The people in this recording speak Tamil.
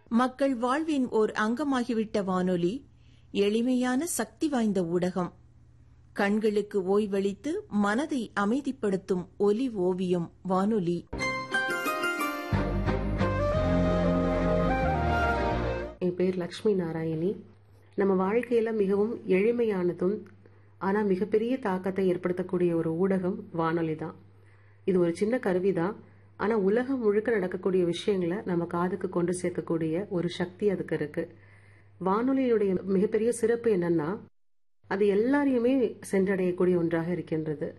மக்கள் வாழ்வின் ஓர் அங்கமாகிவிட்ட வானொலி எளிமையான சக்தி வாய்ந்த ஊடகம் கண்களுக்கு ஓய்வளித்து மனதை அமைதிப்படுத்தும் ஒலி ஓவியம் வானொலி என் பேர் லக்ஷ்மி நாராயணி நம்ம வாழ்க்கையில மிகவும் எளிமையானதும் ஆனா மிகப்பெரிய தாக்கத்தை ஏற்படுத்தக்கூடிய ஒரு ஊடகம் வானொலி தான் இது ஒரு சின்ன கருவி தான் ஆனா உலகம் முழுக்க நடக்கக்கூடிய விஷயங்களை நம்ம காதுக்கு கொண்டு சேர்க்கக்கூடிய ஒரு சக்தி அதுக்கு இருக்கு வானொலியுடைய மிகப்பெரிய சிறப்பு என்னன்னா அது எல்லாரையுமே சென்றடையக்கூடிய ஒன்றாக இருக்கின்றது